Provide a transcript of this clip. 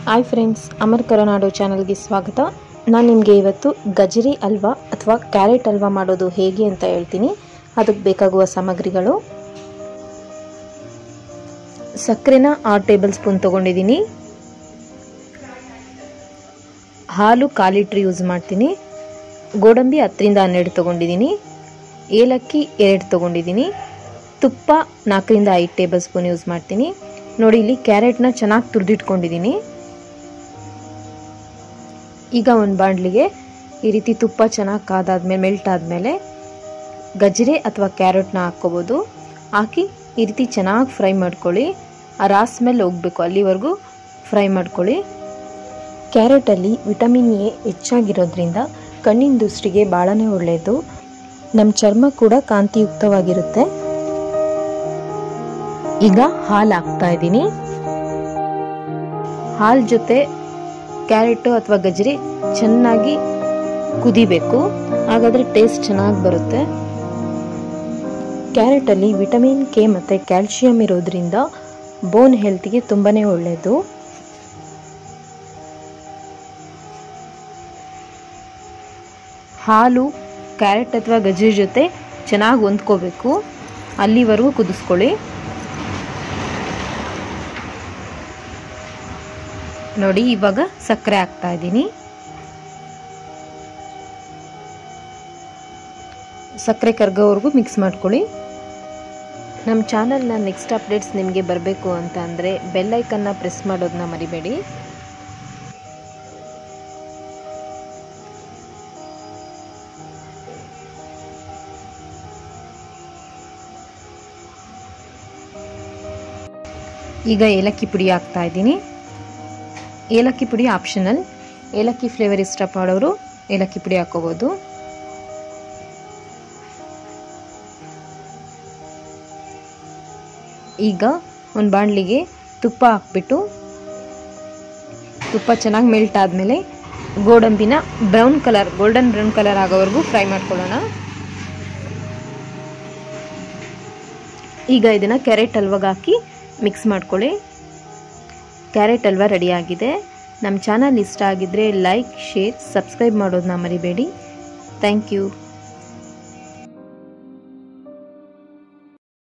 hi friends Amar ಕರುನಾಡು ಚಾನಲ್ಗೆ ಸ್ವಾಗತ ನಾನು ನಿಮಗೆ ಇವತ್ತು ಗಜರಿ ಹಲ್ವಾ ಅಥವಾ ಕ್ಯಾರೆಟ್ ಹಲ್ವಾ ಮಾಡೋದು ಹೇಗೆ ಅಂತ ಹೇಳ್ತೀನಿ ಅದಕ್ಕೆ ಬೇಕಾಗುವ ಸಾಮಗ್ರಿಗಳು ಸಕ್ಕರೆನ ಆರು ಟೇಬಲ್ ಸ್ಪೂನ್ ತೊಗೊಂಡಿದ್ದೀನಿ ಹಾಲು ಕಾಲು ಲೀಟ್ರ್ ಯೂಸ್ ಮಾಡ್ತೀನಿ ಗೋಡಂಬಿ ಹತ್ತರಿಂದ ಹನ್ನೆರಡು ತೊಗೊಂಡಿದ್ದೀನಿ ಏಲಕ್ಕಿ ಎರಡು ತೊಗೊಂಡಿದ್ದೀನಿ ತುಪ್ಪ ನಾಲ್ಕರಿಂದ ಐದು ಟೇಬಲ್ ಸ್ಪೂನ್ ಯೂಸ್ ಮಾಡ್ತೀನಿ ನೋಡಿ ಇಲ್ಲಿ ಕ್ಯಾರೆಟ್ನ ಚೆನ್ನಾಗಿ ತುರಿದಿಟ್ಕೊಂಡಿದ್ದೀನಿ ಈಗ ಒಂದು ಬಾಣಲಿಗೆ ಈ ರೀತಿ ತುಪ್ಪ ಚೆನ್ನಾಗಿ ಕಾದಾದ್ಮೇಲೆ ಮೆಲ್ಟ್ ಆದಮೇಲೆ ಗಜರೆ ಅಥವಾ ಕ್ಯಾರೆಟ್ನ ಹಾಕ್ಕೋಬೋದು ಹಾಕಿ ಈ ರೀತಿ ಚೆನ್ನಾಗಿ ಫ್ರೈ ಮಾಡ್ಕೊಳ್ಳಿ ಆ ರಾಸ್ ಮೇಲೆ ಹೋಗಬೇಕು ಅಲ್ಲಿವರೆಗೂ ಫ್ರೈ ಮಾಡ್ಕೊಳ್ಳಿ ಕ್ಯಾರೆಟಲ್ಲಿ ವಿಟಮಿನ್ ಎ ಹೆಚ್ಚಾಗಿರೋದ್ರಿಂದ ಕಣ್ಣಿನ ದೃಷ್ಟಿಗೆ ಭಾಳನೇ ಒಳ್ಳೆಯದು ನಮ್ಮ ಚರ್ಮ ಕೂಡ ಕಾಂತಿಯುಕ್ತವಾಗಿರುತ್ತೆ ಈಗ ಹಾಲು ಹಾಕ್ತಾ ಇದ್ದೀನಿ ಹಾಲು ಜೊತೆ ಕ್ಯಾರೆಟು ಅಥವಾ ಗಜರಿ ಚೆನ್ನಾಗಿ ಕುದಿಬೇಕು ಹಾಗಾದರೆ ಟೇಸ್ಟ್ ಚೆನ್ನಾಗಿ ಬರುತ್ತೆ ಕ್ಯಾರೆಟಲ್ಲಿ ವಿಟಮಿನ್ ಕೆ ಮತ್ತು ಕ್ಯಾಲ್ಶಿಯಂ ಇರೋದ್ರಿಂದ ಬೋನ್ ಹೆಲ್ತ್ಗೆ ತುಂಬಾ ಒಳ್ಳೆಯದು ಹಾಲು ಕ್ಯಾರೆಟ್ ಅಥವಾ ಗಜರಿ ಜೊತೆ ಚೆನ್ನಾಗಿ ಹೊಂದ್ಕೋಬೇಕು ಅಲ್ಲಿವರೆಗೂ ಕುದಿಸ್ಕೊಳ್ಳಿ ನೋಡಿ ಇವಾಗ ಸಕ್ಕರೆ ಹಾಕ್ತಾ ಇದ್ದೀನಿ ಸಕ್ಕರೆ ಕರ್ಗೋವರೆಗೂ ಮಿಕ್ಸ್ ಮಾಡ್ಕೊಳ್ಳಿ ನಮ್ಮ ಚಾನಲ್ನ ನೆಕ್ಸ್ಟ್ ಅಪ್ಡೇಟ್ಸ್ ನಿಮಗೆ ಬರಬೇಕು ಅಂತ ಅಂದರೆ ಬೆಲ್ಲೈಕನ್ನ ಪ್ರೆಸ್ ಮಾಡೋದನ್ನ ಮರಿಬೇಡಿ ಈಗ ಏಲಕ್ಕಿ ಪುಡಿ ಹಾಕ್ತಾ ಇದ್ದೀನಿ ಏಲಕ್ಕಿ ಪುಡಿ ಆಪ್ಷನಲ್ ಏಲಕ್ಕಿ ಫ್ಲೇವರ್ ಇಷ್ಟಪಡೋರು ಏಲಕ್ಕಿ ಪುಡಿ ಹಾಕೋಬೋದು ಈಗ ಒಂದು ಬಾಣಲಿಗೆ ತುಪ್ಪ ಹಾಕ್ಬಿಟ್ಟು ತುಪ್ಪ ಚೆನ್ನಾಗಿ ಮೆಲ್ಟ್ ಆದಮೇಲೆ ಗೋಡಂಬಿನ brown colour golden brown colour ಆಗೋವರೆಗೂ ಫ್ರೈ ಮಾಡ್ಕೊಳ್ಳೋಣ ಈಗ ಇದನ್ನು ಕ್ಯಾರೆಟ್ ಹಲ್ವಾಗ ಹಾಕಿ ಮಿಕ್ಸ್ ಮಾಡ್ಕೊಳ್ಳಿ ಕ್ಯಾರೆಟ್ ಹಲ್ವಾ ರೆಡಿಯಾಗಿದೆ ನಮ್ಮ ಚಾನಲ್ ಇಷ್ಟ ಆಗಿದ್ದರೆ ಲೈಕ್ ಶೇರ್ ಸಬ್ಸ್ಕ್ರೈಬ್ ಮಾಡೋದನ್ನ ಮರಿಬೇಡಿ ಥ್ಯಾಂಕ್ ಯು